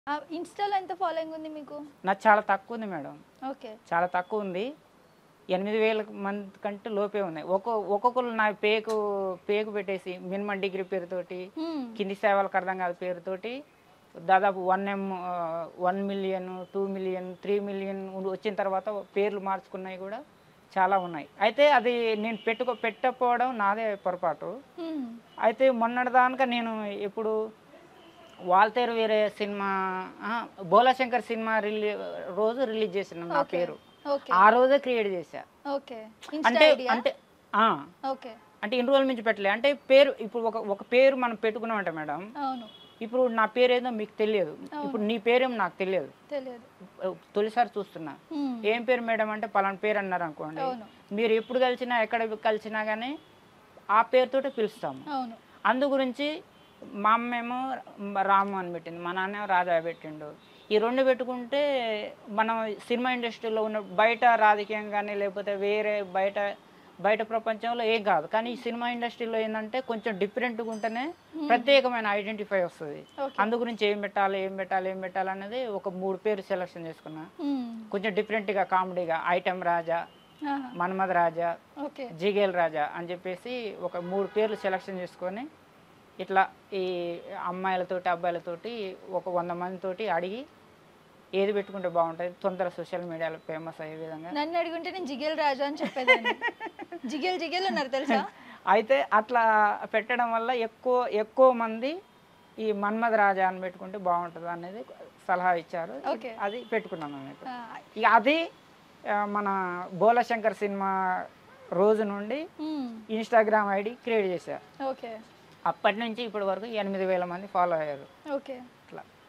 ఆ, ఇన్స్టాలో ఎంత ఫాలోయింగ్ ఉంది మీకు నాకు చాలా తక్కువ ఉంది మేడం ఓకే చాలా తక్కువ ఉంది ఎనిమిది వేల మంది కంటే లోపే ఉన్నాయి ఒక్కో ఒక్కొక్కరు నా పేకు పేకు పెట్టేసి మినిమం డిగ్రీ పేరుతోటి హ్మ్. కింది సేవలకు అర్థం కాదు పేరుతోటి దాదాపు one M one million two million three million వచ్చిన తర్వాత పేర్లు మార్చుకున్నాయి కూడా చాలా ఉన్నాయి అయితే అది నేను పెట్టుకో పెట్టకపోవడం నాదే పొరపాటు హ్మ్. అయితే మొన్నటిదాకా నేను ఇప్పుడు వాల్తేరు వేరే సినిమా ఆ, బోలాశంకర్ సినిమా రిలీ రోజు రిలీజ్ చేసిన నా ఓకే. పేరు ఓకే ఆ రోజే క్రియేట్ చేశా ఓకే ఇన్స్టా అంటే ఐడియా అంటే ఆ, ఓకే అంటే ఇన్ని రోజుల నుంచి పెట్టలే అంటే పేరు ఇప్పుడు ఒక ఒక పేరు మనం పెట్టుకున్నామంట మేడం అవును ఇప్పుడు నా పేరు ఏదో మీకు తెలియదు ఇప్పుడు నీ పేరేమో నాకు తెలియదు తెలియదు తొలిసారి చూస్తున్నా హ్మ్. ఏం పేరు మేడం అంటే పలానా పేరు అన్నారు అనుకోండి అవును మీరు ఎప్పుడు కలిసినా ఎక్కడ కలిసినా కానీ ఆ పేరుతోటే పిలుస్తాము అవును అందు గురించి మా అమ్మేమో రాము అని పెట్టింది మా నాన్న రాజా పెట్టిండు ఈ రెండు పెట్టుకుంటే మనం సినిమా ఇండస్ట్రీలో ఉన్న బయట రాజకీయం కానీ లేకపోతే వేరే బయట బయట ప్రపంచంలో ఏం కాదు కానీ ఈ సినిమా ఇండస్ట్రీలో ఏంటంటే కొంచెం డిఫరెంట్గా ఉంటేనే ప్రత్యేకమైన ఐడెంటిఫై వస్తుంది ఓకే అందు గురించి ఏం పెట్టాలి ఏం పెట్టాలి ఏం పెట్టాలి అనేది ఒక మూడు పేరు సెలెక్షన్ చేసుకున్నా హ్మ్. కొంచెం డిఫరెంట్గా కామెడీగా ఐటమ్ రాజా ఆహా. మన్మథ్ రాజా ఓకే జిగేల్ రాజా అని చెప్పేసి ఒక మూడు పేర్లు సెలెక్షన్ చేసుకొని ఇట్లా ఈ అమ్మాయిలతోటి అబ్బాయిలతోటి ఒక వంద మందితోటి అడిగి ఏది పెట్టుకుంటే బాగుంటుంది తొందర సోషల్ మీడియాలో ఫేమస్ అయ్యే విధంగా నన్ను అడుగుంటే నేను జిగేల్ రాజు అని చెప్పేదాన్ని జిగేల్ జిగేల్ ఉన్నారు తెలుసా అయితే అట్లా పెట్టడం వల్ల ఎక్కువ ఎక్కువ మంది ఈ మన్మథ్ రాజా అని పెట్టుకుంటే బాగుంటుంది అనేది సలహా ఇచ్చారు ఓకే. అది పెట్టుకున్నాను అన్నట్టు ఆ, ఇక అది ఆ, మన బోలశంకర్ సినిమా రోజు నుండి హ్మ్. ఇన్స్టాగ్రామ్ ఐడి క్రియేట్ చేశారు ఓకే అప్పటి నుంచి ఇప్పటి వరకు ఎనిమిది వేల మంది ఫాలో అయ్యారు ఓకే